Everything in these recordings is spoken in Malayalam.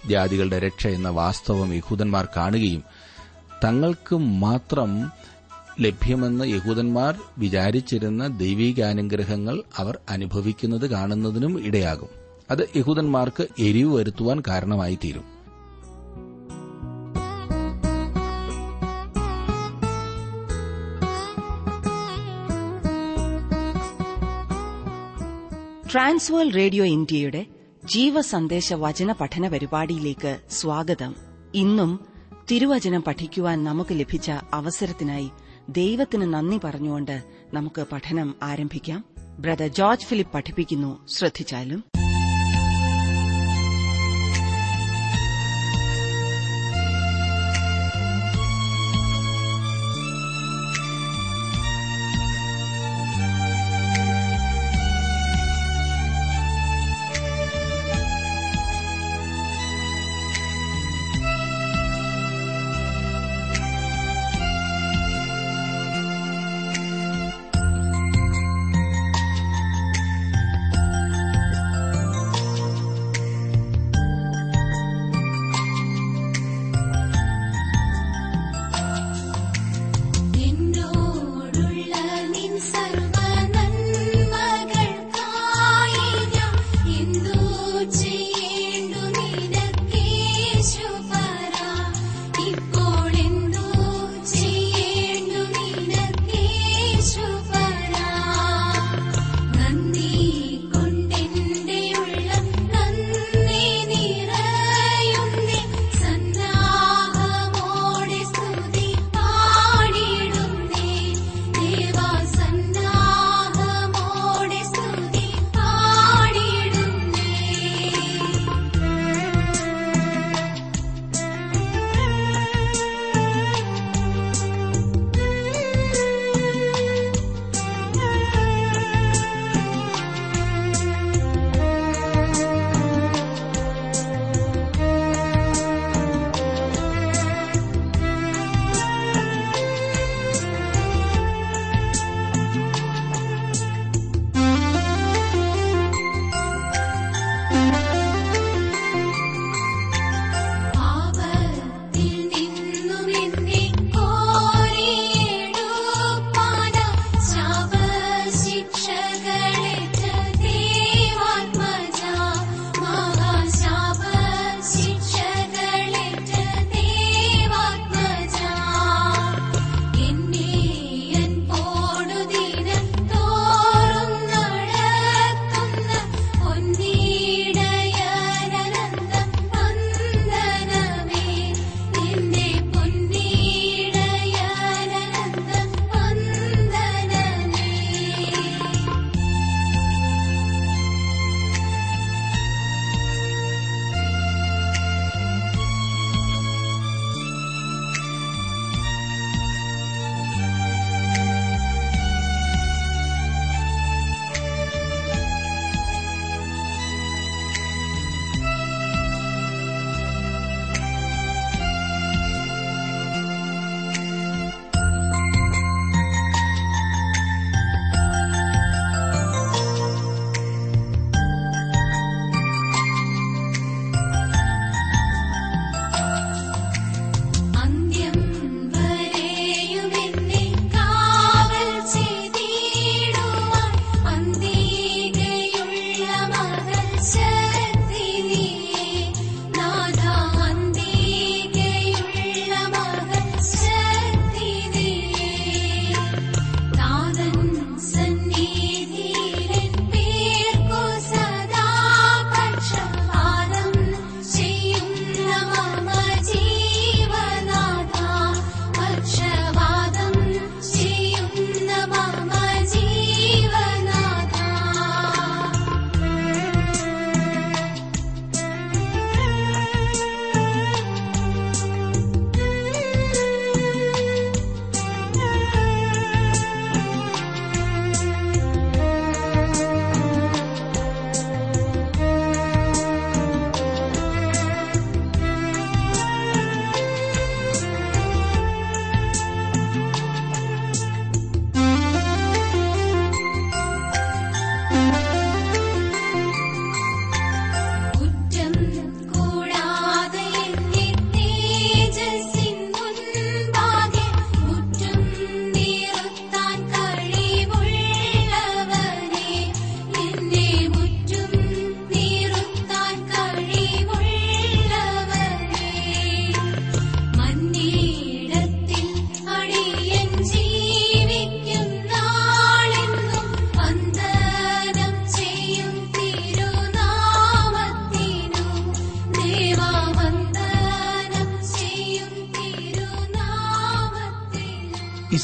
ജാതികളുടെ രക്ഷ എന്ന വാസ്തവം യഹൂദന്മാർ കാണുകയും തങ്ങൾക്ക് മാത്രം ലഭ്യമെന്ന് യഹൂദന്മാർ വിചാരിച്ചിരുന്ന ദൈവികാനുഗ്രഹങ്ങൾ അവർ അനുഭവിക്കുന്നത് കാണുന്നതിനും ഇടയാകും അത് യഹൂദന്മാർക്ക് എരിവ് വരുത്തുവാൻ കാരണമായി തീരും ട്രാൻസ്വേൾ റേഡിയോ ഇന്ത്യയുടെ ജീവസന്ദേശ വചന പഠന പരിപാടിയിലേക്ക് സ്വാഗതം ഇന്നും തിരുവചനം പഠിക്കുവാൻ നമുക്ക് ലഭിച്ച അവസരത്തിനായി ദൈവത്തിന് നന്ദി പറഞ്ഞുകൊണ്ട് നമുക്ക് പഠനം ആരംഭിക്കാം ബ്രദർ ജോർജ് ഫിലിപ്പ് പഠിപ്പിക്കുന്നു ശ്രദ്ധിച്ചാലും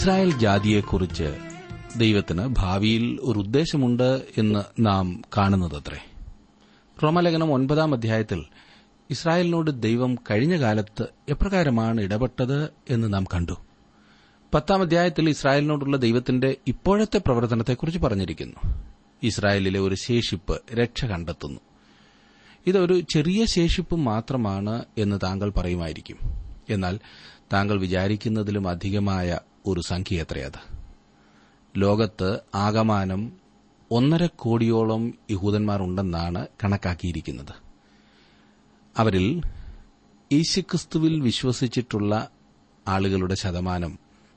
ഇസ്രായേൽ ജാതിയെക്കുറിച്ച് ദൈവത്തിന് ഭാവിയിൽ ഒരു ഉദ്ദേശമുണ്ട് എന്ന് നാം കാണുന്നതത്രേ റോമലേഖനം ഒൻപതാം അധ്യായത്തിൽ ഇസ്രായേലിനോട് ദൈവം കഴിഞ്ഞ കാലത്ത് എപ്രകാരമാണ് ഇടപെട്ടത് എന്ന് നാം കണ്ടു പത്താം അധ്യായത്തിൽ ഇസ്രായേലിനോടുള്ള ദൈവത്തിന്റെ ഇപ്പോഴത്തെ പ്രവർത്തനത്തെക്കുറിച്ച് പറഞ്ഞിരിക്കുന്നു ഇസ്രായേലിലെ ഒരു ശേഷിപ്പ് രക്ഷ കണ്ടെത്തുന്നു ഇതൊരു ചെറിയ ശേഷിപ്പ് മാത്രമാണ് എന്ന് താങ്കൾ പറയുമായിരിക്കും എന്നാൽ താങ്കൾ വിചാരിക്കുന്നതിലും അധികമായ ഒരു സംഖ്യ എത്രയത് ലോകത്ത് ആകമാനം ഒന്നര കോടിയോളം യഹൂദന്മാർ ഉണ്ടെന്നാണ് കണക്കാക്കിയിരിക്കുന്നത് അവരിൽ യേശുക്രിസ്തുവിൽ വിശ്വസിച്ചിട്ടുള്ള ആളുകളുടെ ശതമാനം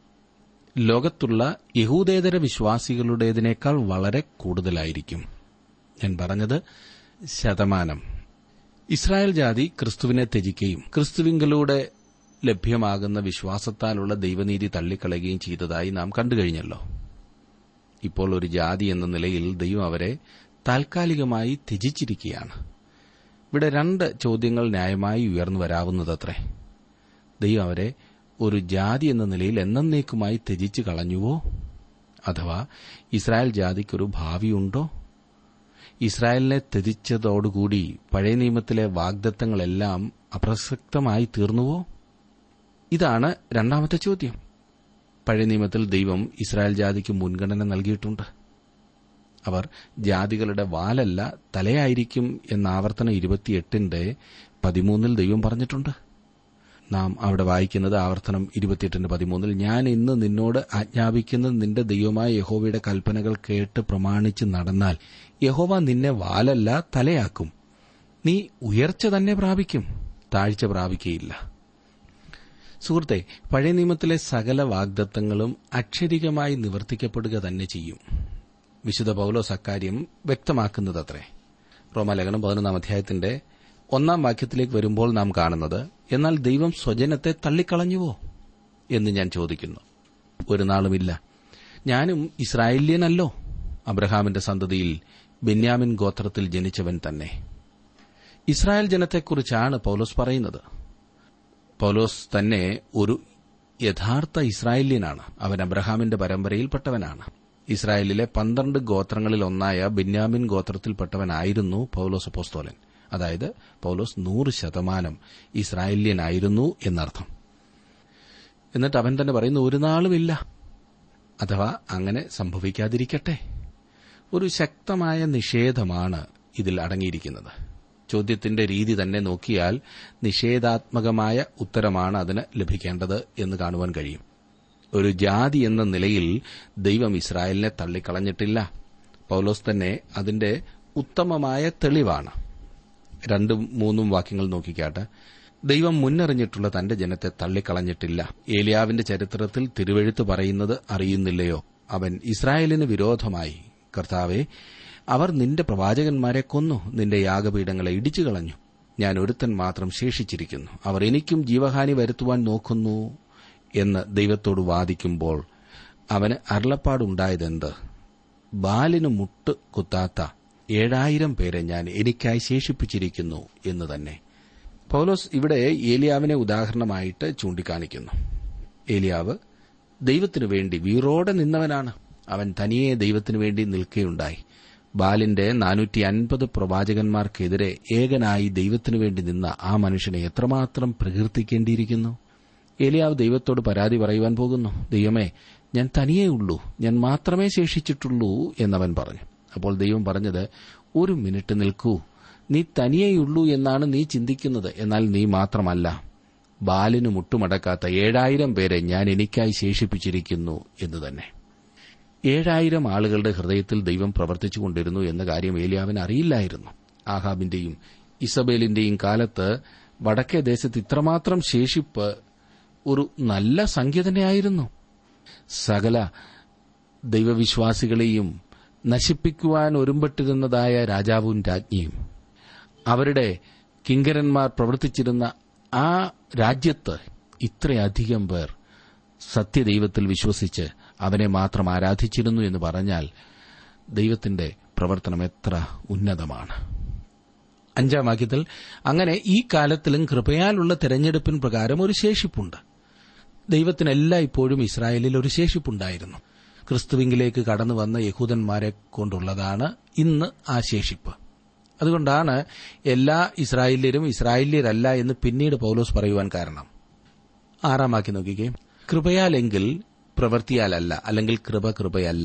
ലോകത്തുള്ള യഹൂദേതര വിശ്വാസികളുടേതിനേക്കാൾ വളരെ കൂടുതലായിരിക്കും ഞാൻ പറഞ്ഞത് ശതമാനം ഇസ്രായേൽ ജാതി ക്രിസ്തുവിനെ ത്യജിക്കുകയും ക്രിസ്തുവിങ്കലൂടെ ലഭ്യമാകുന്ന വിശ്വാസത്താലുള്ള ദൈവനീതി തള്ളിക്കളയുകയും ചെയ്തതായി നാം കണ്ടുകഴിഞ്ഞല്ലോ ഇപ്പോൾ ഒരു ജാതി എന്ന നിലയിൽ ദൈവം അവരെ താൽക്കാലികമായി ത്യജിച്ചിരിക്കുകയാണ് ഇവിടെ രണ്ട് ചോദ്യങ്ങൾ ന്യായമായി ഉയർന്നു വരാവുന്നതത്രേ ദൈവം അവരെ ഒരു ജാതി എന്ന നിലയിൽ എന്നേക്കുമായി ത്യജിച്ചു കളഞ്ഞുവോ അഥവാ ഇസ്രായേൽ ജാതിക്കൊരു ഭാവിയുണ്ടോ ഇസ്രായേലിനെ ത്യജിച്ചതോടുകൂടി പഴയ നിയമത്തിലെ വാഗ്ദത്തങ്ങളെല്ലാം അപ്രസക്തമായി തീർന്നുവോ ഇതാണ് രണ്ടാമത്തെ ചോദ്യം പഴയ നിയമത്തിൽ ദൈവം ഇസ്രായേൽ ജാതിക്ക് മുൻഗണന നൽകിയിട്ടുണ്ട് അവർ ജാതികളുടെ വാലല്ല തലയായിരിക്കും എന്ന ആവർത്തനം ഇരുപത്തിയെട്ടിന്റെ പതിമൂന്നിൽ ദൈവം പറഞ്ഞിട്ടുണ്ട് നാം അവിടെ വായിക്കുന്നത് ആവർത്തനം ഇരുപത്തിയെട്ടിന്റെ പതിമൂന്നിൽ ഞാൻ ഇന്ന് നിന്നോട് ആജ്ഞാപിക്കുന്ന നിന്റെ ദൈവമായ യഹോവയുടെ കൽപ്പനകൾ കേട്ട് പ്രമാണിച്ച് നടന്നാൽ യഹോവ നിന്നെ വാലല്ല തലയാക്കും നീ ഉയർച്ച തന്നെ പ്രാപിക്കും താഴ്ച പ്രാപിക്കുകയില്ല സുഹൃത്തെ പഴയ നിയമത്തിലെ സകല വാഗ്ദത്തങ്ങളും അക്ഷരികമായി നിവർത്തിക്കപ്പെടുക തന്നെ ചെയ്യും വിശുദ്ധ പൌലോസ് അക്കാര്യം വ്യക്തമാക്കുന്നതത്രേ റോമാലേഖനം പതിനൊന്നാം അധ്യായത്തിന്റെ ഒന്നാം വാക്യത്തിലേക്ക് വരുമ്പോൾ നാം കാണുന്നത് എന്നാൽ ദൈവം സ്വജനത്തെ തള്ളിക്കളഞ്ഞുവോ എന്ന് ഞാൻ ചോദിക്കുന്നു ഒരു നാളുമില്ല ഞാനും ഇസ്രായേല്യനല്ലോ അബ്രഹാമിന്റെ സന്തതിയിൽ ബെന്യാമിൻ ഗോത്രത്തിൽ ജനിച്ചവൻ തന്നെ ഇസ്രായേൽ ജനത്തെക്കുറിച്ചാണ് പൌലോസ് പറയുന്നത് പൌലോസ് തന്നെ ഒരു യഥാർത്ഥ ഇസ്രായേല്യനാണ് അവൻ അബ്രഹാമിന്റെ പരമ്പരയിൽപ്പെട്ടവനാണ് ഇസ്രായേലിലെ പന്ത്രണ്ട് ഗോത്രങ്ങളിൽ ഒന്നായ ബെന്യാമിൻ ഗോത്രത്തിൽപ്പെട്ടവനായിരുന്നു പൌലോസ് അപ്പോസ്തോലൻ അതായത് പൌലോസ് നൂറ് ശതമാനം ഇസ്രായേല്യനായിരുന്നു എന്നർത്ഥം എന്നിട്ട് അവൻ തന്നെ പറയുന്നു ഒരു നാളുമില്ല അഥവാ അങ്ങനെ സംഭവിക്കാതിരിക്കട്ടെ ഒരു ശക്തമായ നിഷേധമാണ് ഇതിൽ അടങ്ങിയിരിക്കുന്നത് ചോദ്യത്തിന്റെ രീതി തന്നെ നോക്കിയാൽ നിഷേധാത്മകമായ ഉത്തരമാണ് അതിന് ലഭിക്കേണ്ടത് എന്ന് കാണുവാൻ കഴിയും ഒരു ജാതി എന്ന നിലയിൽ ദൈവം ഇസ്രായേലിനെ തള്ളിക്കളഞ്ഞിട്ടില്ല പൌലോസ് തന്നെ അതിന്റെ ഉത്തമമായ തെളിവാണ് രണ്ടും മൂന്നും വാക്യങ്ങൾ നോക്കിക്കാട്ടെ ദൈവം മുന്നറിഞ്ഞിട്ടുള്ള തന്റെ ജനത്തെ തള്ളിക്കളഞ്ഞിട്ടില്ല ഏലിയാവിന്റെ ചരിത്രത്തിൽ തിരുവെഴുത്ത് പറയുന്നത് അറിയുന്നില്ലയോ അവൻ ഇസ്രായേലിന് വിരോധമായി കർത്താവെ അവർ നിന്റെ പ്രവാചകന്മാരെ കൊന്നു നിന്റെ യാഗപീഠങ്ങളെ ഇടിച്ചു കളഞ്ഞു ഞാൻ ഒരുത്തൻ മാത്രം ശേഷിച്ചിരിക്കുന്നു അവർ എനിക്കും ജീവഹാനി വരുത്തുവാൻ നോക്കുന്നു എന്ന് ദൈവത്തോട് വാദിക്കുമ്പോൾ അവന് അരുളപ്പാടുണ്ടായതെന്ത് ബാലിന് മുട്ട് കുത്താത്ത ഏഴായിരം പേരെ ഞാൻ എനിക്കായി ശേഷിപ്പിച്ചിരിക്കുന്നു എന്ന് തന്നെ പൌലോസ് ഇവിടെ ഏലിയാവിനെ ഉദാഹരണമായിട്ട് ചൂണ്ടിക്കാണിക്കുന്നു ഏലിയാവ് ദൈവത്തിനു വേണ്ടി വീറോടെ നിന്നവനാണ് അവൻ തനിയെ ദൈവത്തിനു വേണ്ടി നിൽക്കുകയുണ്ടായി ബാലിന്റെ നാനൂറ്റി അൻപത് പ്രവാചകന്മാർക്കെതിരെ ഏകനായി ദൈവത്തിനു വേണ്ടി നിന്ന ആ മനുഷ്യനെ എത്രമാത്രം പ്രകീർത്തിക്കേണ്ടിയിരിക്കുന്നു ഏലിയാവ് ദൈവത്തോട് പരാതി പറയുവാൻ പോകുന്നു ദൈവമേ ഞാൻ തനിയേ ഉള്ളൂ ഞാൻ മാത്രമേ ശേഷിച്ചിട്ടുള്ളൂ എന്നവൻ പറഞ്ഞു അപ്പോൾ ദൈവം പറഞ്ഞത് ഒരു മിനിറ്റ് നിൽക്കൂ നീ തനിയേയുള്ളൂ എന്നാണ് നീ ചിന്തിക്കുന്നത് എന്നാൽ നീ മാത്രമല്ല ബാലിന് മുട്ടുമടക്കാത്ത ഏഴായിരം പേരെ ഞാൻ എനിക്കായി ശേഷിപ്പിച്ചിരിക്കുന്നു എന്ന് തന്നെ ഏഴായിരം ആളുകളുടെ ഹൃദയത്തിൽ ദൈവം പ്രവർത്തിച്ചുകൊണ്ടിരുന്നു എന്ന കാര്യം ഏലിയാവിന് അറിയില്ലായിരുന്നു ആഹാബിന്റെയും ഇസബേലിന്റെയും കാലത്ത് വടക്കേ ദേശത്ത് ഇത്രമാത്രം ശേഷിപ്പ് ഒരു നല്ല സംഖ്യ തന്നെയായിരുന്നു സകല ദൈവവിശ്വാസികളെയും നശിപ്പിക്കുവാൻ ഒരുമ്പെട്ടിരുന്നതായ രാജാവും രാജ്ഞിയും അവരുടെ കിങ്കരന്മാർ പ്രവർത്തിച്ചിരുന്ന ആ രാജ്യത്ത് ഇത്രയധികം പേർ സത്യദൈവത്തിൽ വിശ്വസിച്ച് അവനെ മാത്രം ആരാധിച്ചിരുന്നു എന്ന് പറഞ്ഞാൽ ദൈവത്തിന്റെ പ്രവർത്തനം എത്ര ഉന്നതമാണ് അഞ്ചാം വാക്യത്തിൽ അങ്ങനെ ഈ കാലത്തിലും കൃപയാലുള്ള തെരഞ്ഞെടുപ്പിൻ പ്രകാരം ഒരു ശേഷിപ്പുണ്ട് ദൈവത്തിന് എല്ലായ്പ്പോഴും ഇസ്രായേലിൽ ഒരു ശേഷിപ്പുണ്ടായിരുന്നു ക്രിസ്തുവിങ്കിലേക്ക് കടന്നു വന്ന യഹൂദന്മാരെ കൊണ്ടുള്ളതാണ് ഇന്ന് ആ ശേഷിപ്പ് അതുകൊണ്ടാണ് എല്ലാ ഇസ്രായേല്യരും ഇസ്രായേല്യരല്ല എന്ന് പിന്നീട് പൌലോസ് പറയുവാൻ കാരണം ആറാമാക്കി നോക്കിക്കേ കൃപയാലെങ്കിൽ പ്രവൃത്തിയാലല്ല അല്ലെങ്കിൽ കൃപ കൃപയല്ല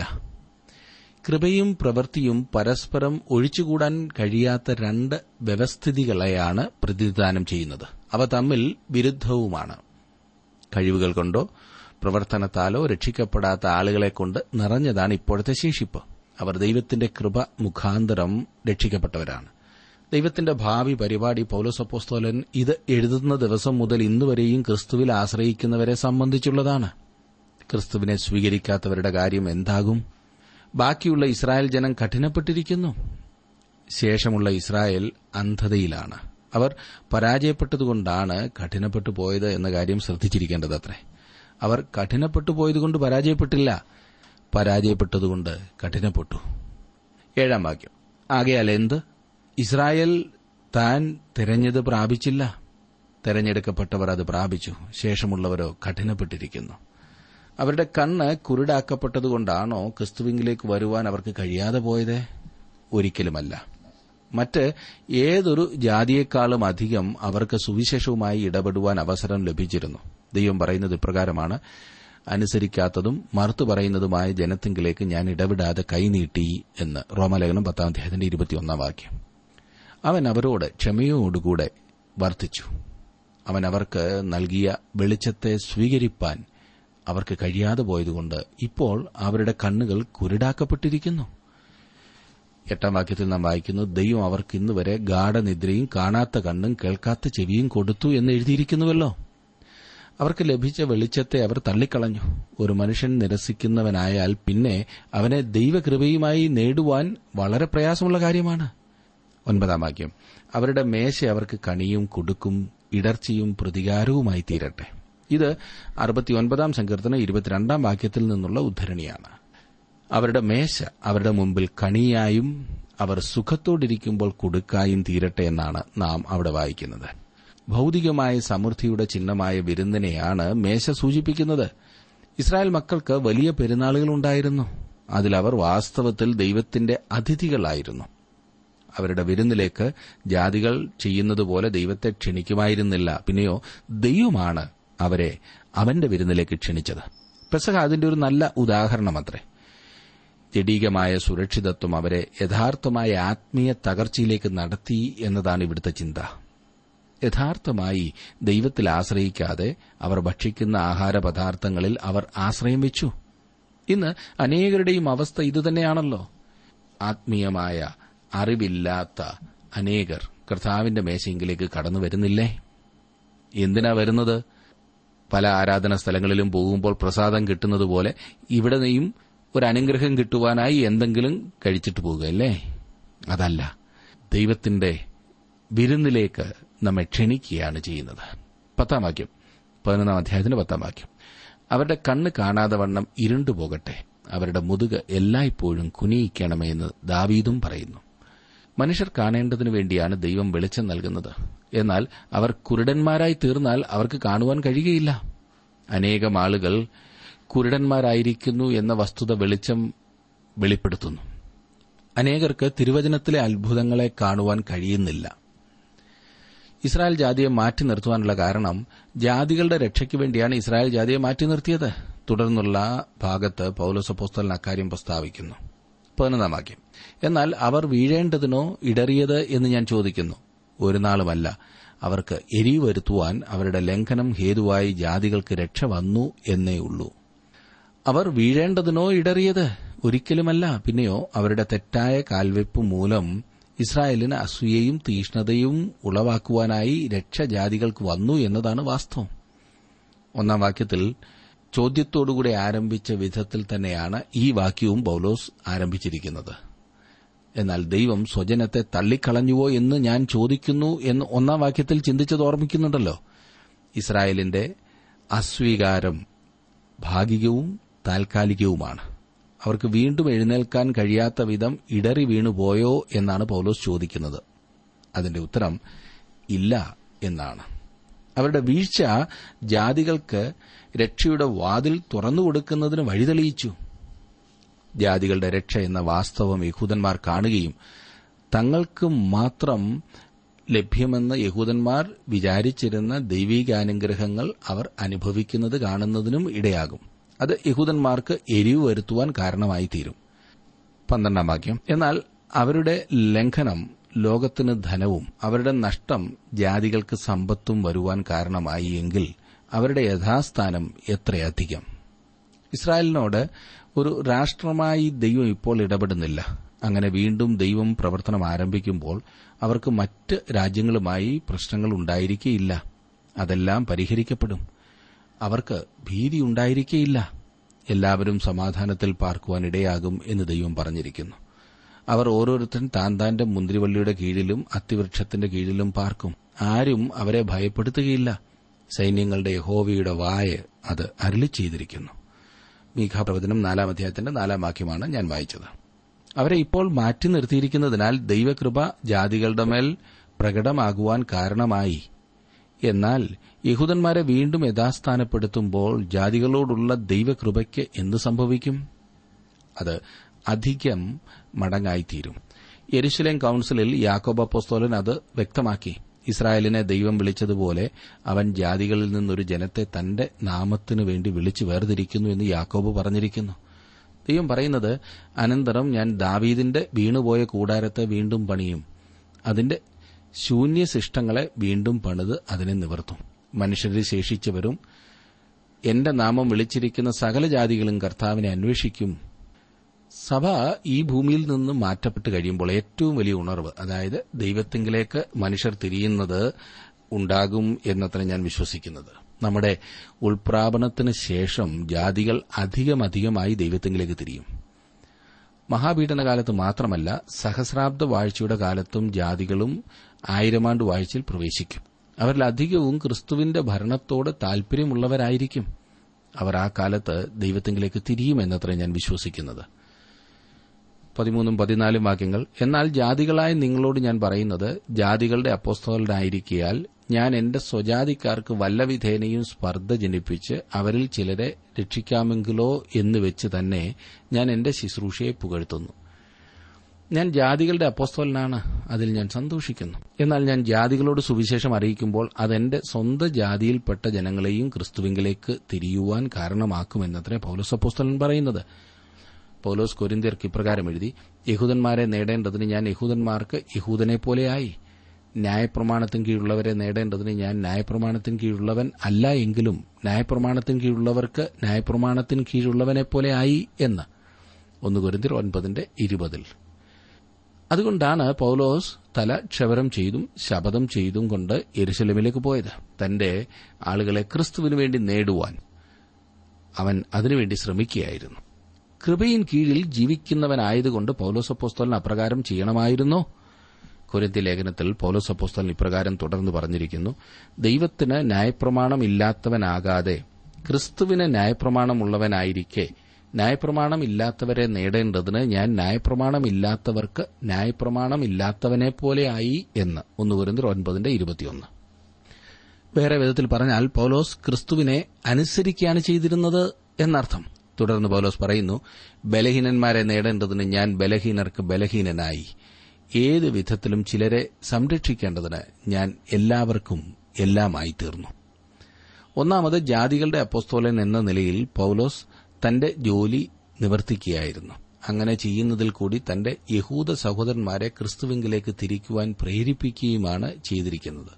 കൃപയും പ്രവൃത്തിയും പരസ്പരം ഒഴിച്ചുകൂടാൻ കഴിയാത്ത രണ്ട് വ്യവസ്ഥിതികളെയാണ് പ്രതിനിധാനം ചെയ്യുന്നത് അവ തമ്മിൽ വിരുദ്ധവുമാണ് കഴിവുകൾ കൊണ്ടോ പ്രവർത്തനത്താലോ രക്ഷിക്കപ്പെടാത്ത ആളുകളെ കൊണ്ട് നിറഞ്ഞതാണ് ഇപ്പോഴത്തെ ശേഷിപ്പ് അവർ ദൈവത്തിന്റെ കൃപ മുഖാന്തരം രക്ഷിക്കപ്പെട്ടവരാണ് ദൈവത്തിന്റെ ഭാവി പരിപാടി പൌലോസപ്പോസ്തോലൻ ഇത് എഴുതുന്ന ദിവസം മുതൽ ഇന്നുവരെയും ക്രിസ്തുവിൽ ആശ്രയിക്കുന്നവരെ സംബന്ധിച്ചുള്ളതാണ് ക്രിസ്തുവിനെ സ്വീകരിക്കാത്തവരുടെ കാര്യം എന്താകും ബാക്കിയുള്ള ഇസ്രായേൽ ജനം കഠിനപ്പെട്ടിരിക്കുന്നു ശേഷമുള്ള ഇസ്രായേൽ അന്ധതയിലാണ് അവർ പരാജയപ്പെട്ടതുകൊണ്ടാണ് കഠിനപ്പെട്ടു പോയത് എന്ന കാര്യം ശ്രദ്ധിച്ചിരിക്കേണ്ടതത്രേ അവർ കഠിനപ്പെട്ടു പോയതുകൊണ്ട് പരാജയപ്പെട്ടില്ല പരാജയപ്പെട്ടതുകൊണ്ട് കഠിനപ്പെട്ടു ഏഴാം വാക്യം ആകയാൽ എന്ത് ഇസ്രായേൽ താൻ തിരഞ്ഞത് പ്രാപിച്ചില്ല തെരഞ്ഞെടുക്കപ്പെട്ടവർ അത് പ്രാപിച്ചു ശേഷമുള്ളവരോ കഠിനപ്പെട്ടിരിക്കുന്നു അവരുടെ കണ്ണ് കുരുടാക്കപ്പെട്ടതുകൊണ്ടാണോ ക്രിസ്തുവിംഗിലേക്ക് വരുവാൻ അവർക്ക് കഴിയാതെ പോയത് ഒരിക്കലുമല്ല മറ്റ് ഏതൊരു ജാതിയേക്കാളും അധികം അവർക്ക് സുവിശേഷവുമായി ഇടപെടുവാൻ അവസരം ലഭിച്ചിരുന്നു ദൈവം പറയുന്നത് ഇപ്രകാരമാണ് അനുസരിക്കാത്തതും മറുത്തു പറയുന്നതുമായ ജനത്തിങ്കിലേക്ക് ഞാൻ ഇടപെടാതെ കൈനീട്ടി എന്ന് റോമലേഖനം പത്താം അധ്യായത്തിന്റെ ഇരുപത്തിയൊന്നാം വാക്യം അവൻ അവരോട് ക്ഷമയോടുകൂടെ വർദ്ധിച്ചു അവൻ അവർക്ക് നൽകിയ വെളിച്ചത്തെ സ്വീകരിപ്പാൻ അവർക്ക് കഴിയാതെ പോയതുകൊണ്ട് ഇപ്പോൾ അവരുടെ കണ്ണുകൾ കുരുടാക്കപ്പെട്ടിരിക്കുന്നു എട്ടാം വാക്യത്തിൽ നാം വായിക്കുന്നു ദൈവം അവർക്ക് ഇന്നുവരെ ഗാഠനിദ്രയും കാണാത്ത കണ്ണും കേൾക്കാത്ത ചെവിയും കൊടുത്തു എന്ന് എഴുതിയിരിക്കുന്നുവല്ലോ അവർക്ക് ലഭിച്ച വെളിച്ചത്തെ അവർ തള്ളിക്കളഞ്ഞു ഒരു മനുഷ്യൻ നിരസിക്കുന്നവനായാൽ പിന്നെ അവനെ ദൈവകൃപയുമായി നേടുവാൻ വളരെ പ്രയാസമുള്ള കാര്യമാണ് ഒൻപതാം വാക്യം അവരുടെ മേശ അവർക്ക് കണിയും കുടുക്കും ഇടർച്ചയും പ്രതികാരവുമായി തീരട്ടെ ഇത് അറുപത്തിയൊൻപതാം സങ്കീർത്തനം ഇരുപത്തിരണ്ടാം വാക്യത്തിൽ നിന്നുള്ള ഉദ്ധരണിയാണ് അവരുടെ മേശ അവരുടെ മുമ്പിൽ കണിയായും അവർ സുഖത്തോടിരിക്കുമ്പോൾ കുടുക്കായും തീരട്ടെ എന്നാണ് നാം അവിടെ വായിക്കുന്നത് ഭൌതികമായ സമൃദ്ധിയുടെ ചിഹ്നമായ വിരുന്നിനെയാണ് മേശ സൂചിപ്പിക്കുന്നത് ഇസ്രായേൽ മക്കൾക്ക് വലിയ പെരുന്നാളുകൾ ഉണ്ടായിരുന്നു അതിലവർ വാസ്തവത്തിൽ ദൈവത്തിന്റെ അതിഥികളായിരുന്നു അവരുടെ വിരുന്നിലേക്ക് ജാതികൾ ചെയ്യുന്നതുപോലെ ദൈവത്തെ ക്ഷണിക്കുമായിരുന്നില്ല പിന്നെയോ ദൈവമാണ് അവരെ അവന്റെ വിരുന്നിലേക്ക് ക്ഷണിച്ചത് പെസഹ അതിന്റെ ഒരു നല്ല ഉദാഹരണമത്രേ ജഡീകമായ സുരക്ഷിതത്വം അവരെ യഥാർത്ഥമായ ആത്മീയ തകർച്ചയിലേക്ക് നടത്തി എന്നതാണ് ഇവിടുത്തെ ചിന്ത യഥാർത്ഥമായി ദൈവത്തിൽ ആശ്രയിക്കാതെ അവർ ഭക്ഷിക്കുന്ന ആഹാര പദാർത്ഥങ്ങളിൽ അവർ ആശ്രയം വെച്ചു ഇന്ന് അനേകരുടെയും അവസ്ഥ ഇതുതന്നെയാണല്ലോ ആത്മീയമായ അറിവില്ലാത്ത അനേകർ കർത്താവിന്റെ മേശയെങ്കിലേക്ക് കടന്നു വരുന്നില്ലേ എന്തിനാ വരുന്നത് പല ആരാധന സ്ഥലങ്ങളിലും പോകുമ്പോൾ പ്രസാദം കിട്ടുന്നതുപോലെ ഇവിടെ നിന്നും ഒരു അനുഗ്രഹം കിട്ടുവാനായി എന്തെങ്കിലും കഴിച്ചിട്ട് പോകുകയല്ലേ അതല്ല ദൈവത്തിന്റെ വിരുന്നിലേക്ക് നമ്മെ ക്ഷണിക്കുകയാണ് ചെയ്യുന്നത് പത്താം വാക്യം പതിനൊന്നാം അധ്യായത്തിന്റെ പത്താം വാക്യം അവരുടെ കണ്ണ് കാണാതെ വണ്ണം ഇരുണ്ടുപോകട്ടെ അവരുടെ മുതുക് എല്ലായ്പ്പോഴും കുനിയിക്കണമേ എന്ന് ദാവീദും പറയുന്നു മനുഷ്യർ കാണേണ്ടതിനു വേണ്ടിയാണ് ദൈവം വെളിച്ചം നൽകുന്നത് എന്നാൽ അവർ കുരുടന്മാരായി തീർന്നാൽ അവർക്ക് കാണുവാൻ കഴിയുകയില്ല അനേകം ആളുകൾ കുരുടന്മാരായിരിക്കുന്നു എന്ന വസ്തുത വെളിച്ചം വെളിപ്പെടുത്തുന്നു അനേകർക്ക് തിരുവചനത്തിലെ അത്ഭുതങ്ങളെ കാണുവാൻ കഴിയുന്നില്ല ഇസ്രായേൽ ജാതിയെ മാറ്റി നിർത്തുവാനുള്ള കാരണം ജാതികളുടെ രക്ഷയ്ക്ക് വേണ്ടിയാണ് ഇസ്രായേൽ ജാതിയെ മാറ്റി നിർത്തിയത് തുടർന്നുള്ള ഭാഗത്ത് പൌലോസപ്പോസ്തലൻ അക്കാര്യം പ്രസ്താവിക്കുന്നു പതിനൊന്നാം വാക്യം എന്നാൽ അവർ വീഴേണ്ടതിനോ ഇടറിയത് എന്ന് ഞാൻ ചോദിക്കുന്നു ഒരു നാളുമല്ല അവർക്ക് എരിവ് വരുത്തുവാൻ അവരുടെ ലംഘനം ഹേതുവായി ജാതികൾക്ക് രക്ഷ വന്നു എന്നേ ഉള്ളൂ അവർ വീഴേണ്ടതിനോ ഇടറിയത് ഒരിക്കലുമല്ല പിന്നെയോ അവരുടെ തെറ്റായ കാൽവെപ്പ് മൂലം ഇസ്രായേലിന് അസൂയയും തീഷ്ണതയും ഉളവാക്കുവാനായി രക്ഷ ജാതികൾക്ക് വന്നു എന്നതാണ് വാസ്തവം ഒന്നാം വാക്യത്തിൽ ചോദ്യത്തോടുകൂടി ആരംഭിച്ച വിധത്തിൽ തന്നെയാണ് ഈ വാക്യവും പൌലോസ് ആരംഭിച്ചിരിക്കുന്നത് എന്നാൽ ദൈവം സ്വജനത്തെ തള്ളിക്കളഞ്ഞുവോ എന്ന് ഞാൻ ചോദിക്കുന്നു എന്ന് ഒന്നാം വാക്യത്തിൽ ചിന്തിച്ചത് ഓർമ്മിക്കുന്നുണ്ടല്ലോ ഇസ്രായേലിന്റെ അസ്വീകാരം ഭാഗികവും താൽക്കാലികവുമാണ് അവർക്ക് വീണ്ടും എഴുന്നേൽക്കാൻ കഴിയാത്ത വിധം ഇടറി വീണുപോയോ എന്നാണ് പൌലോസ് ചോദിക്കുന്നത് അതിന്റെ ഉത്തരം ഇല്ല എന്നാണ് അവരുടെ വീഴ്ച ജാതികൾക്ക് രക്ഷയുടെ വാതിൽ തുറന്നുകൊടുക്കുന്നതിന് വഴിതെളിയിച്ചു ജാതികളുടെ രക്ഷ എന്ന വാസ്തവം യഹൂദന്മാർ കാണുകയും തങ്ങൾക്ക് മാത്രം ലഭ്യമെന്ന് യഹൂദന്മാർ വിചാരിച്ചിരുന്ന ദൈവികാനുഗ്രഹങ്ങൾ അവർ അനുഭവിക്കുന്നത് കാണുന്നതിനും ഇടയാകും അത് യഹൂദന്മാർക്ക് എരിവ് വരുത്തുവാൻ കാരണമായി തീരും പന്ത്രണ്ടാം വാക്യം എന്നാൽ അവരുടെ ലംഘനം ലോകത്തിന് ധനവും അവരുടെ നഷ്ടം ജാതികൾക്ക് സമ്പത്തും വരുവാൻ കാരണമായി എങ്കിൽ അവരുടെ യഥാസ്ഥാനം എത്രയധികം ഇസ്രായേലിനോട് ഒരു രാഷ്ട്രമായി ദൈവം ഇപ്പോൾ ഇടപെടുന്നില്ല അങ്ങനെ വീണ്ടും ദൈവം പ്രവർത്തനം ആരംഭിക്കുമ്പോൾ അവർക്ക് മറ്റ് രാജ്യങ്ങളുമായി പ്രശ്നങ്ങൾ ഉണ്ടായിരിക്കേയില്ല അതെല്ലാം പരിഹരിക്കപ്പെടും അവർക്ക് ഭീതി ഉണ്ടായിരിക്കേയില്ല എല്ലാവരും സമാധാനത്തിൽ പാർക്കുവാൻ ഇടയാകും എന്ന് ദൈവം പറഞ്ഞിരിക്കുന്നു അവർ ഓരോരുത്തരും താൻ താന്റെ മുന്തിരിവള്ളിയുടെ കീഴിലും അത്തിവൃക്ഷത്തിന്റെ കീഴിലും പാർക്കും ആരും അവരെ ഭയപ്പെടുത്തുകയില്ല സൈന്യങ്ങളുടെ യഹോവയുടെ വായ അത് അരുളി ചെയ്തിരിക്കുന്നു മീഘാപ്രവചനം നാലാം അധ്യായത്തിന്റെ നാലാം വാക്യമാണ് ഞാൻ വായിച്ചത് അവരെ ഇപ്പോൾ മാറ്റി നിർത്തിയിരിക്കുന്നതിനാൽ ദൈവകൃപ ജാതികളുടെ മേൽ പ്രകടമാകുവാൻ കാരണമായി എന്നാൽ യഹൂദന്മാരെ വീണ്ടും യഥാസ്ഥാനപ്പെടുത്തുമ്പോൾ ജാതികളോടുള്ള ദൈവകൃപയ്ക്ക് എന്ത് സംഭവിക്കും അത് അധികം മടങ്ങായിത്തീരും യെരുശലേം കൌൺസിലിൽ യാക്കോബ അപ്പോസ്തോലൻ അത് വ്യക്തമാക്കി ഇസ്രായേലിനെ ദൈവം വിളിച്ചതുപോലെ അവൻ ജാതികളിൽ നിന്നൊരു ജനത്തെ തന്റെ നാമത്തിനു വേണ്ടി വിളിച്ചു വേർതിരിക്കുന്നു എന്ന് യാക്കോബ് പറഞ്ഞിരിക്കുന്നു ദൈവം പറയുന്നത് അനന്തരം ഞാൻ ദാവീദിന്റെ വീണുപോയ കൂടാരത്തെ വീണ്ടും പണിയും അതിന്റെ ശൂന്യശിഷ്ടങ്ങളെ വീണ്ടും പണിത് അതിനെ നിവർത്തും മനുഷ്യരിൽ ശേഷിച്ചവരും എന്റെ നാമം വിളിച്ചിരിക്കുന്ന സകല ജാതികളും കർത്താവിനെ അന്വേഷിക്കും സഭ ഈ ഭൂമിയിൽ നിന്ന് മാറ്റപ്പെട്ട് കഴിയുമ്പോൾ ഏറ്റവും വലിയ ഉണർവ് അതായത് ദൈവത്തിങ്കിലേക്ക് മനുഷ്യർ തിരിയുന്നത് ഉണ്ടാകും എന്നത്ര ഞാൻ വിശ്വസിക്കുന്നത് നമ്മുടെ ഉൾപ്രാപണത്തിന് ശേഷം ജാതികൾ അധികമധികമായി ദൈവത്തിങ്കിലേക്ക് തിരിയും മഹാപീഡന കാലത്ത് മാത്രമല്ല സഹസ്രാബ്ദ വാഴ്ചയുടെ കാലത്തും ജാതികളും ആയിരമാണ്ട് വാഴ്ചയിൽ പ്രവേശിക്കും അവരിൽ അധികവും ക്രിസ്തുവിന്റെ ഭരണത്തോട് താൽപര്യമുള്ളവരായിരിക്കും അവർ ആ കാലത്ത് ദൈവത്തിങ്കിലേക്ക് തിരിയുമെന്നത്ര ഞാൻ വിശ്വസിക്കുന്നത് പതിമൂന്നും പതിനാലും വാക്യങ്ങൾ എന്നാൽ ജാതികളായ നിങ്ങളോട് ഞാൻ പറയുന്നത് ജാതികളുടെ അപ്പോസ്തോലനായിരിക്കിയാൽ ഞാൻ എന്റെ സ്വജാതിക്കാർക്ക് വല്ലവിധേനയും സ്പർദ്ധ ജനിപ്പിച്ച് അവരിൽ ചിലരെ രക്ഷിക്കാമെങ്കിലോ എന്ന് വെച്ച് തന്നെ ഞാൻ എന്റെ ശുശ്രൂഷയെ പുകഴ്ത്തുന്നു ഞാൻ ജാതികളുടെ അപ്പോസ്തോലനാണ് അതിൽ ഞാൻ സന്തോഷിക്കുന്നു എന്നാൽ ഞാൻ ജാതികളോട് സുവിശേഷം അറിയിക്കുമ്പോൾ അതെന്റെ സ്വന്തം ജാതിയിൽപ്പെട്ട ജനങ്ങളെയും ക്രിസ്തുവിങ്കിലേക്ക് തിരിയുവാൻ കാരണമാക്കുമെന്നത്രേ പൌലോസ് അപ്പോസ്തോലൻ പറയുന്നത് പൌലോസ് കൊരിന്തിയർക്ക് ഇപ്രകാരം എഴുതി യഹൂദന്മാരെ നേടേണ്ടതിന് ഞാൻ യഹൂദന്മാർക്ക് യഹൂദനെ പോലെയായി ന്യായപ്രമാണത്തിന് കീഴുള്ളവരെ നേടേണ്ടതിന് ഞാൻ ന്യായപ്രമാണത്തിന് കീഴുള്ളവൻ അല്ല എങ്കിലും ന്യായപ്രമാണത്തിന് കീഴുള്ളവർക്ക് ന്യായപ്രമാണത്തിന് കീഴുള്ളവനെ പോലെ ആയി എന്ന് ഒന്ന് കുരിന്തിർ ഒൻപതിന്റെ ഇരുപതിൽ അതുകൊണ്ടാണ് പൌലോസ് തല ക്ഷവരം ചെയ്തും ശപഥം ചെയ്തും കൊണ്ട് എരുശലമിലേക്ക് പോയത് തന്റെ ആളുകളെ ക്രിസ്തുവിനു വേണ്ടി നേടുവാൻ അവൻ അതിനുവേണ്ടി ശ്രമിക്കുകയായിരുന്നു കൃപയിൻ കീഴിൽ ജീവിക്കുന്നവനായതുകൊണ്ട് പൌലോസപ്പോസ്തോലൻ അപ്രകാരം ചെയ്യണമായിരുന്നോ കൊരിന്തി ലേഖനത്തിൽ പൌലോസപ്പോസ്തോലൻ ഇപ്രകാരം തുടർന്ന് പറഞ്ഞിരിക്കുന്നു ദൈവത്തിന് ന്യായപ്രമാണം ഇല്ലാത്തവനാകാതെ ക്രിസ്തുവിന് ന്യായപ്രമാണമുള്ളവനായിരിക്കെ ന്യായപ്രമാണം ഇല്ലാത്തവരെ നേടേണ്ടതിന് ഞാൻ ന്യായപ്രമാണം ഇല്ലാത്തവർക്ക് ന്യായപ്രമാണം ഇല്ലാത്തവനെ പോലെയായി എന്ന് ഒന്ന് കുരിന്തിർ ഒൻപതിന്റെ ഇരുപത്തിയൊന്ന് വേറെ വിധത്തിൽ പറഞ്ഞാൽ പൌലോസ് ക്രിസ്തുവിനെ അനുസരിക്കുകയാണ് ചെയ്തിരുന്നത് എന്നർത്ഥം തുടർന്ന് പൌലോസ് പറയുന്നു ബലഹീനന്മാരെ നേടേണ്ടതിന് ഞാൻ ബലഹീനർക്ക് ബലഹീനനായി ഏത് വിധത്തിലും ചിലരെ സംരക്ഷിക്കേണ്ടതിന് ഞാൻ എല്ലാവർക്കും എല്ലാമായി തീർന്നു ഒന്നാമത് ജാതികളുടെ അപ്പോസ്തോലൻ എന്ന നിലയിൽ പൌലോസ് തന്റെ ജോലി നിവർത്തിക്കുകയായിരുന്നു അങ്ങനെ ചെയ്യുന്നതിൽ കൂടി തന്റെ യഹൂദ സഹോദരന്മാരെ ക്രിസ്തുവിങ്കിലേക്ക് തിരിക്കുവാൻ പ്രേരിപ്പിക്കുകയുമാണ് ചെയ്തിരിക്കുന്നത്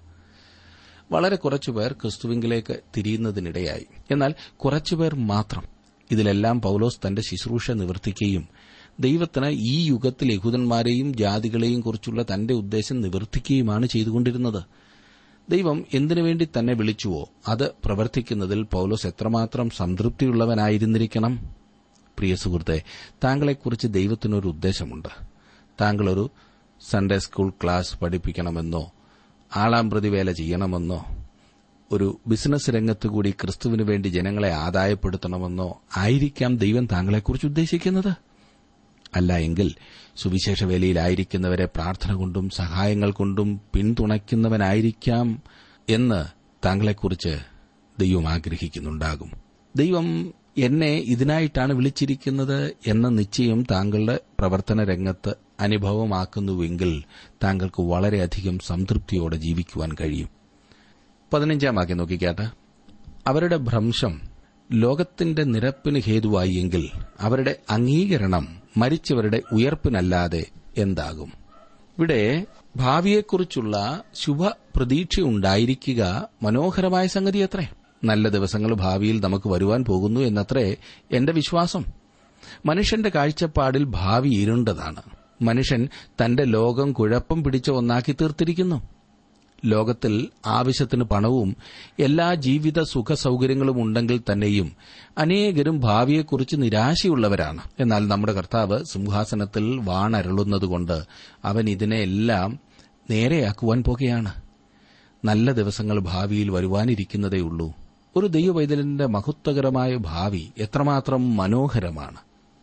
വളരെ കുറച്ചുപേർ ക്രിസ്തുവിങ്കിലേക്ക് തിരിയുന്നതിനിടയായി എന്നാൽ കുറച്ചുപേർ മാത്രം ഇതിലെല്ലാം പൌലോസ് തന്റെ ശുശ്രൂഷ നിവർത്തിക്കുകയും ദൈവത്തിന് ഈ യുഗത്തിൽ യഹൂദന്മാരെയും ജാതികളെയും കുറിച്ചുള്ള തന്റെ ഉദ്ദേശം നിവർത്തിക്കുകയുമാണ് ചെയ്തുകൊണ്ടിരുന്നത് ദൈവം എന്തിനുവേണ്ടി തന്നെ വിളിച്ചുവോ അത് പ്രവർത്തിക്കുന്നതിൽ പൌലോസ് എത്രമാത്രം സംതൃപ്തിയുള്ളവനായിരുന്നിരിക്കണം പ്രിയ സുഹൃത്തെ താങ്കളെക്കുറിച്ച് ദൈവത്തിനൊരു ഉദ്ദേശമുണ്ട് താങ്കളൊരു സൺഡേ സ്കൂൾ ക്ലാസ് പഠിപ്പിക്കണമെന്നോ ആളാം പ്രതിവേല ചെയ്യണമെന്നോ ഒരു ബിസിനസ് രംഗത്തുകൂടി ക്രിസ്തുവിനു വേണ്ടി ജനങ്ങളെ ആദായപ്പെടുത്തണമെന്നോ ആയിരിക്കാം ദൈവം താങ്കളെക്കുറിച്ച് ഉദ്ദേശിക്കുന്നത് അല്ല എങ്കിൽ സുവിശേഷ വേലയിലായിരിക്കുന്നവരെ പ്രാർത്ഥന കൊണ്ടും സഹായങ്ങൾ കൊണ്ടും പിന്തുണയ്ക്കുന്നവനായിരിക്കാം എന്ന് താങ്കളെക്കുറിച്ച് ദൈവം ആഗ്രഹിക്കുന്നുണ്ടാകും ദൈവം എന്നെ ഇതിനായിട്ടാണ് വിളിച്ചിരിക്കുന്നത് എന്ന നിശ്ചയം താങ്കളുടെ പ്രവർത്തന രംഗത്ത് അനുഭവമാക്കുന്നുവെങ്കിൽ താങ്കൾക്ക് വളരെയധികം സംതൃപ്തിയോടെ ജീവിക്കുവാൻ കഴിയും പതിനഞ്ചാം വാക്യം നോക്കിക്കാട്ടെ അവരുടെ ഭ്രംശം ലോകത്തിന്റെ നിരപ്പിന് ഹേതുവായി എങ്കിൽ അവരുടെ അംഗീകരണം മരിച്ചവരുടെ ഉയർപ്പിനല്ലാതെ എന്താകും ഇവിടെ ഭാവിയെക്കുറിച്ചുള്ള ശുഭ പ്രതീക്ഷ ഉണ്ടായിരിക്കുക മനോഹരമായ സംഗതി അത്രേ നല്ല ദിവസങ്ങൾ ഭാവിയിൽ നമുക്ക് വരുവാൻ പോകുന്നു എന്നത്രേ എന്റെ വിശ്വാസം മനുഷ്യന്റെ കാഴ്ചപ്പാടിൽ ഭാവി ഇരുണ്ടതാണ് മനുഷ്യൻ തന്റെ ലോകം കുഴപ്പം പിടിച്ച ഒന്നാക്കി തീർത്തിരിക്കുന്നു ലോകത്തിൽ ആവശ്യത്തിന് പണവും എല്ലാ ജീവിത സുഖ സൌകര്യങ്ങളും ഉണ്ടെങ്കിൽ തന്നെയും അനേകരും ഭാവിയെക്കുറിച്ച് നിരാശയുള്ളവരാണ് എന്നാൽ നമ്മുടെ കർത്താവ് സിംഹാസനത്തിൽ വാണരുളുന്നതുകൊണ്ട് അവൻ ഇതിനെയെല്ലാം നേരെയാക്കുവാൻ പോകുകയാണ് നല്ല ദിവസങ്ങൾ ഭാവിയിൽ വരുവാനിരിക്കുന്നതേയുള്ളൂ ഒരു ദൈവവൈതലിന്റെ മഹത്വകരമായ ഭാവി എത്രമാത്രം മനോഹരമാണ്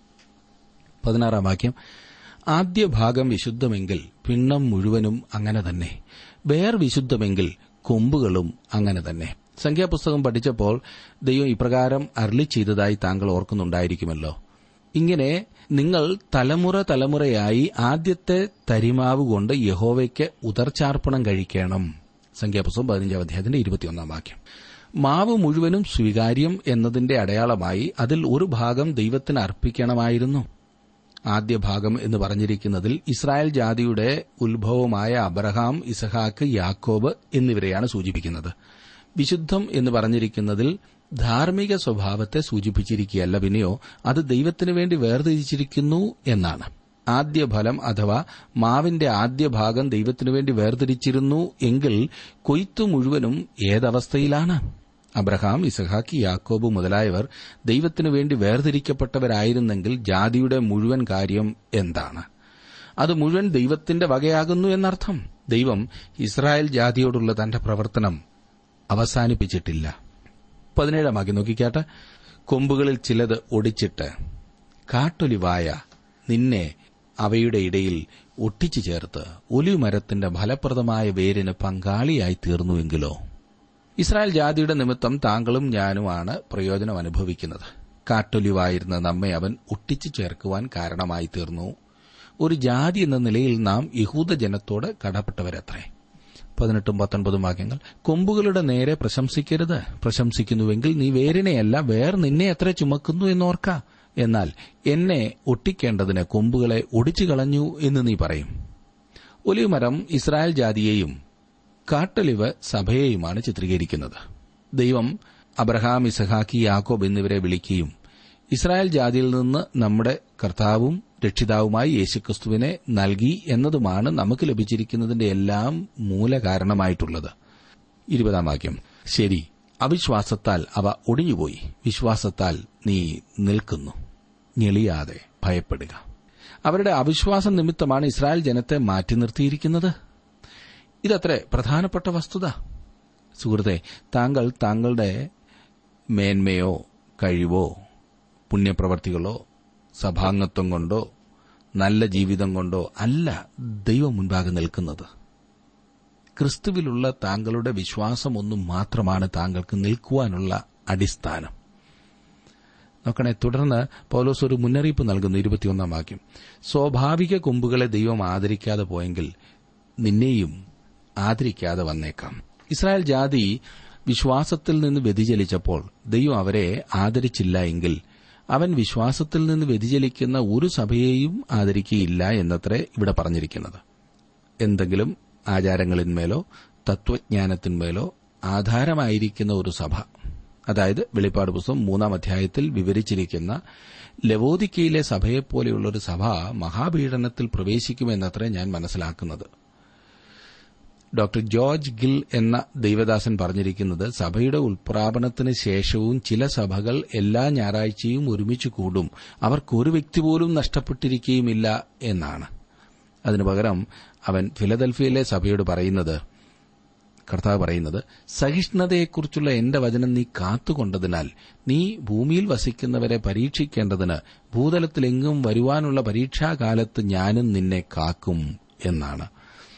പതിനാറാം വാക്യം ആദ്യ ഭാഗം വിശുദ്ധമെങ്കിൽ പിണ്ണം മുഴുവനും അങ്ങനെ തന്നെ വേർ വിശുദ്ധമെങ്കിൽ കൊമ്പുകളും അങ്ങനെ തന്നെ സംഖ്യാപുസ്തകം പഠിച്ചപ്പോൾ ദൈവം ഇപ്രകാരം അരളി ചെയ്തതായി താങ്കൾ ഓർക്കുന്നുണ്ടായിരിക്കുമല്ലോ ഇങ്ങനെ നിങ്ങൾ തലമുറ തലമുറയായി ആദ്യത്തെ തരിമാവ് കൊണ്ട് യഹോവയ്ക്ക് ഉദർച്ചാർപ്പണം കഴിക്കണം സംഖ്യാപുസ്തകം പതിനഞ്ചാം അധ്യായത്തിന്റെ ഇരുപത്തിയൊന്നാം വാക്യം മാവ് മുഴുവനും സ്വീകാര്യം എന്നതിന്റെ അടയാളമായി അതിൽ ഒരു ഭാഗം ദൈവത്തിന് അർപ്പിക്കണമായിരുന്നു ആദ്യ ഭാഗം എന്ന് പറഞ്ഞിരിക്കുന്നതിൽ ഇസ്രായേൽ ജാതിയുടെ ഉത്ഭവമായ അബ്രഹാം ഇസഹാക്ക് യാക്കോബ് എന്നിവരെയാണ് സൂചിപ്പിക്കുന്നത് വിശുദ്ധം എന്ന് പറഞ്ഞിരിക്കുന്നതിൽ ധാർമ്മിക സ്വഭാവത്തെ സൂചിപ്പിച്ചിരിക്കുകയല്ല പിന്നെയോ അത് ദൈവത്തിനു വേണ്ടി വേർതിരിച്ചിരിക്കുന്നു എന്നാണ് ആദ്യ ഫലം അഥവാ മാവിന്റെ ആദ്യ ഭാഗം ദൈവത്തിനു വേണ്ടി വേർതിരിച്ചിരുന്നു എങ്കിൽ കൊയ്ത്തു മുഴുവനും ഏതവസ്ഥയിലാണ് അബ്രഹാം ഇസഹാക്ക് യാക്കോബ് മുതലായവർ ദൈവത്തിനു വേണ്ടി വേർതിരിക്കപ്പെട്ടവരായിരുന്നെങ്കിൽ ജാതിയുടെ മുഴുവൻ കാര്യം എന്താണ് അത് മുഴുവൻ ദൈവത്തിന്റെ വകയാകുന്നു എന്നർത്ഥം ദൈവം ഇസ്രായേൽ ജാതിയോടുള്ള തന്റെ പ്രവർത്തനം അവസാനിപ്പിച്ചിട്ടില്ല പതിനേഴാം ആക്കി നോക്കിക്കാട്ടെ കൊമ്പുകളിൽ ചിലത് ഒടിച്ചിട്ട് കാട്ടൊലിവായ നിന്നെ അവയുടെ ഇടയിൽ ഒട്ടിച്ചു ചേർത്ത് ഒലിമരത്തിന്റെ ഫലപ്രദമായ വേരിന് പങ്കാളിയായി തീർന്നുവെങ്കിലോ ഇസ്രായേൽ ജാതിയുടെ നിമിത്തം താങ്കളും ഞാനുമാണ് പ്രയോജനം അനുഭവിക്കുന്നത് കാട്ടൊലിവായിരുന്ന നമ്മെ അവൻ ഒട്ടിച്ചു ചേർക്കുവാൻ കാരണമായി തീർന്നു ഒരു ജാതി എന്ന നിലയിൽ നാം യഹൂദ ജനത്തോട് കടപ്പെട്ടവരത്രേ പതിനെട്ടും പത്തൊൻപതും വാക്യങ്ങൾ കൊമ്പുകളുടെ നേരെ പ്രശംസിക്കരുത് പ്രശംസിക്കുന്നുവെങ്കിൽ നീ വേരിനെയല്ല വേർ നിന്നെ എത്ര ചുമക്കുന്നു എന്നോർക്ക എന്നാൽ എന്നെ ഒട്ടിക്കേണ്ടതിന് കൊമ്പുകളെ ഒടിച്ചു കളഞ്ഞു എന്ന് നീ പറയും ഒലിമരം ഇസ്രായേൽ ജാതിയെയും കാട്ടലിവ് സഭയെയുമാണ് ചിത്രീകരിക്കുന്നത് ദൈവം അബ്രഹാം ഇസഹാക്കി യാക്കോബ് എന്നിവരെ വിളിക്കുകയും ഇസ്രായേൽ ജാതിയിൽ നിന്ന് നമ്മുടെ കർത്താവും രക്ഷിതാവുമായി യേശുക്രിസ്തുവിനെ നൽകി എന്നതുമാണ് നമുക്ക് ലഭിച്ചിരിക്കുന്നതിന്റെ എല്ലാം മൂലകാരണമായിട്ടുള്ളത് ഇരുപതാം വാക്യം ശരി അവിശ്വാസത്താൽ അവ ഒടിഞ്ഞുപോയി വിശ്വാസത്താൽ നീ നിൽക്കുന്നു ഞെളിയാതെ ഭയപ്പെടുക അവരുടെ അവിശ്വാസം നിമിത്തമാണ് ഇസ്രായേൽ ജനത്തെ മാറ്റി നിർത്തിയിരിക്കുന്നത് ഇതത്രേ പ്രധാനപ്പെട്ട വസ്തുത സുഹൃത്തെ താങ്കൾ താങ്കളുടെ മേന്മയോ കഴിവോ പുണ്യപ്രവർത്തികളോ സഭാംഗത്വം കൊണ്ടോ നല്ല ജീവിതം കൊണ്ടോ അല്ല ദൈവം മുൻപാകെ നിൽക്കുന്നത് ക്രിസ്തുവിലുള്ള താങ്കളുടെ വിശ്വാസമൊന്നും മാത്രമാണ് താങ്കൾക്ക് നിൽക്കുവാനുള്ള അടിസ്ഥാനം നോക്കണേ തുടർന്ന് പൗലോസ് ഒരു മുന്നറിയിപ്പ് നൽകുന്നു ഇരുപത്തിയൊന്നാം വാക്യം സ്വാഭാവിക കൊമ്പുകളെ ദൈവം ആദരിക്കാതെ പോയെങ്കിൽ നിന്നെയും ആദരിക്കാതെ വന്നേക്കാം ഇസ്രായേൽ ജാതി വിശ്വാസത്തിൽ നിന്ന് വ്യതിചലിച്ചപ്പോൾ ദൈവം അവരെ ആദരിച്ചില്ല എങ്കിൽ അവൻ വിശ്വാസത്തിൽ നിന്ന് വ്യതിചലിക്കുന്ന ഒരു സഭയെയും ആദരിക്കുകയില്ല എന്നത്രേ ഇവിടെ പറഞ്ഞിരിക്കുന്നത് എന്തെങ്കിലും ആചാരങ്ങളിന്മേലോ തത്വജ്ഞാനത്തിന്മേലോ ആധാരമായിരിക്കുന്ന ഒരു സഭ അതായത് വെളിപ്പാട് പുസ്തകം മൂന്നാം അധ്യായത്തിൽ വിവരിച്ചിരിക്കുന്ന ലവോദിക്കയിലെ സഭയെപ്പോലെയുള്ള ഒരു സഭ മഹാപീഡനത്തിൽ പ്രവേശിക്കുമെന്നത്രേ ഞാൻ മനസ്സിലാക്കുന്നത് ഡോക്ടർ ജോർജ് ഗിൽ എന്ന ദൈവദാസൻ പറഞ്ഞിരിക്കുന്നത് സഭയുടെ ഉൽപ്രാപണത്തിന് ശേഷവും ചില സഭകൾ എല്ലാ ഞായറാഴ്ചയും ഒരുമിച്ച് കൂടും അവർക്കൊരു വ്യക്തി പോലും നഷ്ടപ്പെട്ടിരിക്കുകയുമില്ല എന്നാണ് അതിനു പകരം അവൻ ഫിലദൽഫിയയിലെ സഭയോട് പറയുന്നത് കർത്താവ് പറയുന്നത് സഹിഷ്ണുതയെക്കുറിച്ചുള്ള എന്റെ വചനം നീ കാത്തുകൊണ്ടതിനാൽ നീ ഭൂമിയിൽ വസിക്കുന്നവരെ പരീക്ഷിക്കേണ്ടതിന് ഭൂതലത്തിലെങ്ങും വരുവാനുള്ള പരീക്ഷാകാലത്ത് ഞാനും നിന്നെ കാക്കും എന്നാണ്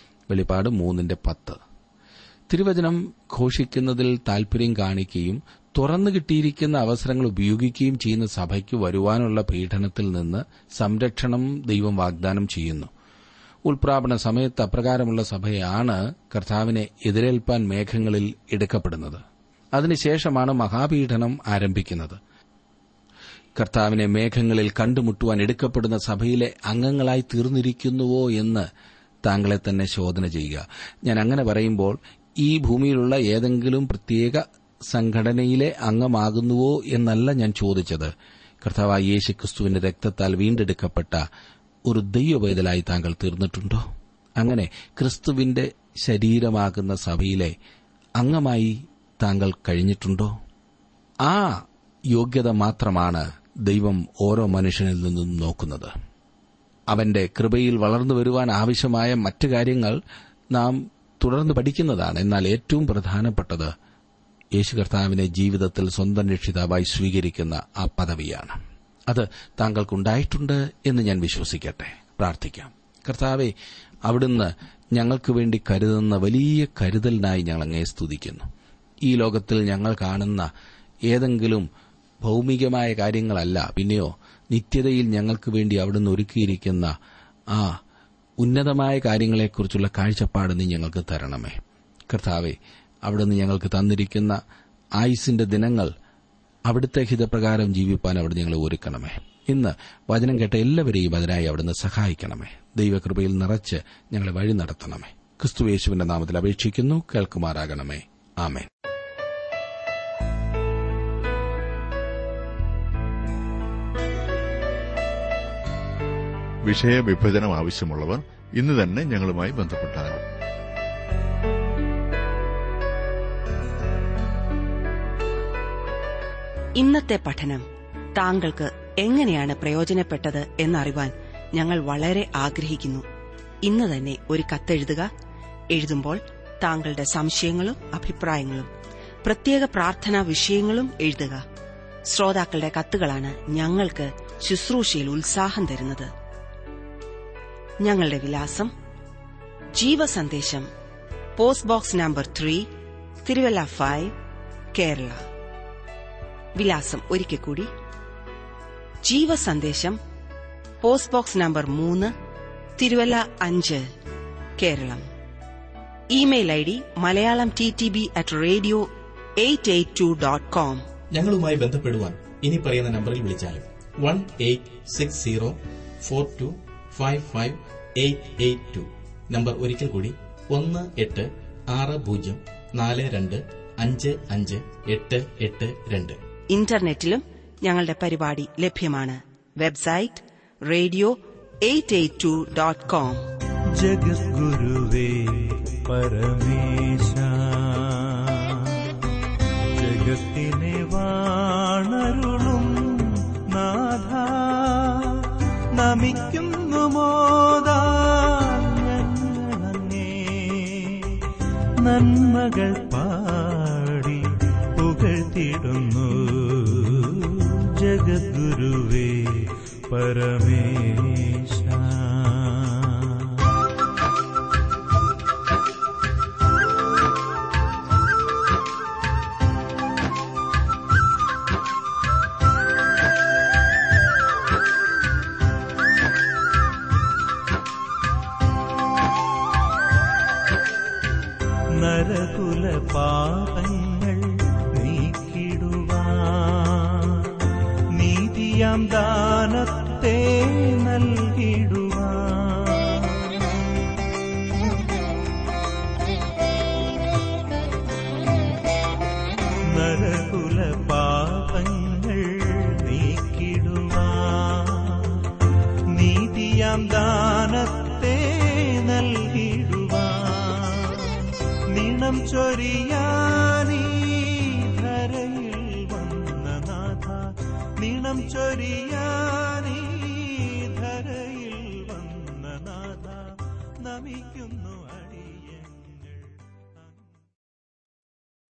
വെളിപ്പാട് മൂന്നിന്റെ പത്ത് തിരുവചനം ഘോഷിക്കുന്നതിൽ താൽപര്യം കാണിക്കുകയും തുറന്നു കിട്ടിയിരിക്കുന്ന അവസരങ്ങൾ ഉപയോഗിക്കുകയും ചെയ്യുന്ന സഭയ്ക്ക് വരുവാനുള്ള പീഡനത്തിൽ നിന്ന് സംരക്ഷണം ദൈവം വാഗ്ദാനം ചെയ്യുന്നു ഉൾപ്രാപണ സമയത്ത് അപ്രകാരമുള്ള സഭയാണ് കർത്താവിനെ എതിരേൽപ്പാൻ മേഘങ്ങളിൽ എടുക്കപ്പെടുന്നത് അതിനുശേഷമാണ് മഹാപീഡനം ആരംഭിക്കുന്നത് കർത്താവിനെ മേഘങ്ങളിൽ കണ്ടുമുട്ടുവാൻ എടുക്കപ്പെടുന്ന സഭയിലെ അംഗങ്ങളായി തീർന്നിരിക്കുന്നുവോ എന്ന് താങ്കളെ തന്നെ ശോധന ചെയ്യുക ഞാൻ അങ്ങനെ പറയുമ്പോൾ ഈ ഭൂമിയിലുള്ള ഏതെങ്കിലും പ്രത്യേക സംഘടനയിലെ അംഗമാകുന്നുവോ എന്നല്ല ഞാൻ ചോദിച്ചത് കർത്താവായ യേശു ക്രിസ്തുവിന്റെ രക്തത്താൽ വീണ്ടെടുക്കപ്പെട്ട ഒരു ദൈവവേദലായി താങ്കൾ തീർന്നിട്ടുണ്ടോ അങ്ങനെ ക്രിസ്തുവിന്റെ ശരീരമാകുന്ന സഭയിലെ അംഗമായി താങ്കൾ കഴിഞ്ഞിട്ടുണ്ടോ ആ യോഗ്യത മാത്രമാണ് ദൈവം ഓരോ മനുഷ്യനിൽ നിന്നും നോക്കുന്നത് അവന്റെ കൃപയിൽ വളർന്നു വരുവാൻ ആവശ്യമായ മറ്റു കാര്യങ്ങൾ നാം തുടർന്ന് പഠിക്കുന്നതാണ് എന്നാൽ ഏറ്റവും പ്രധാനപ്പെട്ടത് യേശു കർത്താവിനെ ജീവിതത്തിൽ സ്വന്തം രക്ഷിതാവായി സ്വീകരിക്കുന്ന ആ പദവിയാണ് അത് താങ്കൾക്കുണ്ടായിട്ടുണ്ട് എന്ന് ഞാൻ വിശ്വസിക്കട്ടെ പ്രാർത്ഥിക്കാം കർത്താവെ അവിടുന്ന് ഞങ്ങൾക്ക് വേണ്ടി കരുതുന്ന വലിയ കരുതലിനായി ഞങ്ങൾ അങ്ങേ സ്തുതിക്കുന്നു ഈ ലോകത്തിൽ ഞങ്ങൾ കാണുന്ന ഏതെങ്കിലും ഭൗമികമായ കാര്യങ്ങളല്ല പിന്നെയോ നിത്യതയിൽ ഞങ്ങൾക്ക് വേണ്ടി അവിടുന്ന് ഒരുക്കിയിരിക്കുന്ന ആ ഉന്നതമായ കാര്യങ്ങളെക്കുറിച്ചുള്ള കാഴ്ചപ്പാട് നീ ഞങ്ങൾക്ക് തരണമേ കർത്താവെ അവിടുന്ന് ഞങ്ങൾക്ക് തന്നിരിക്കുന്ന ആയുസിന്റെ ദിനങ്ങൾ അവിടുത്തെ ഹിതപ്രകാരം ജീവിപ്പാൻ അവിടെ ഞങ്ങളെ ഒരുക്കണമേ ഇന്ന് വചനം കേട്ട എല്ലാവരെയും അതിനായി അവിടുന്ന് സഹായിക്കണമേ ദൈവകൃപയിൽ നിറച്ച് ഞങ്ങളെ വഴി നടത്തണമേ ക്രിസ്തുയേശുവിന്റെ നാമത്തിൽ അപേക്ഷിക്കുന്നു കേൾക്കുമാറാകണമേ ആമേൻ വിഷയവിഭജനം ആവശ്യമുള്ളവർ ഇന്ന് തന്നെ ഞങ്ങളുമായി ബന്ധപ്പെട്ടാൽ ഇന്നത്തെ പഠനം താങ്കൾക്ക് എങ്ങനെയാണ് പ്രയോജനപ്പെട്ടത് എന്നറിവാൻ ഞങ്ങൾ വളരെ ആഗ്രഹിക്കുന്നു ഇന്ന് തന്നെ ഒരു കത്തെഴുതുക എഴുതുമ്പോൾ താങ്കളുടെ സംശയങ്ങളും അഭിപ്രായങ്ങളും പ്രത്യേക പ്രാർത്ഥനാ വിഷയങ്ങളും എഴുതുക ശ്രോതാക്കളുടെ കത്തുകളാണ് ഞങ്ങൾക്ക് ശുശ്രൂഷയിൽ ഉത്സാഹം തരുന്നത് ഞങ്ങളുടെ വിലാസം ജീവസന്ദേശം post box number three Thiruvalla five Kerala വിലാസം ഒരിക്കൽ കൂടി ജീവസന്ദേശം പോസ്റ്റ് ബോക്സ് നമ്പർ മൂന്ന് തിരുവല്ല അഞ്ച് Keralam email I D Malayalam T T B at radio eight eight two dot com ഞങ്ങളുമായി ബന്ധപ്പെടുവാൻ ഇനി പറയുന്ന നമ്പറിൽ വിളിച്ചാലും one eight six zero four two five five eight eight two number ഒരിക്കൽ കൂടി ഒന്ന് എട്ട് ആറ് പൂജ്യം നാല് രണ്ട് അഞ്ച് അഞ്ച് എട്ട് എട്ട് രണ്ട് ഇന്റർനെറ്റിലും ഞങ്ങളുടെ പരിപാടി ലഭ്യമാണ് website radio eight eight two dot com ജഗദ്ഗുരുവേ പരമേശ ജഗത്തിനെ വാണരുളും നാഥ നമിക്കുന്നു മോദാൻ ഞങ്ങളങ്ങേ നന്മകൾ പാടി പുകഴ്ത്തിടുന്നു ജഗദ്ഗുരുവേ പരമേശ നരകുല പാപങ്ങൾ നീക്കിടുവാൻ നീതിയാം ദാനത്തെ നൽകിടുവാൻ നരകുല പാപങ്ങൾ നീക്കിടുവാൻ നീതിയാം ദാനത്തെ നൽകിടുവാൻ നിണം ചൊരിയാനീ ധരയിൽ വന്ന നാഥ നിണം ചൊരിയാനീ ധരയിൽ വന്ന നാഥ നമിക്കുന്നു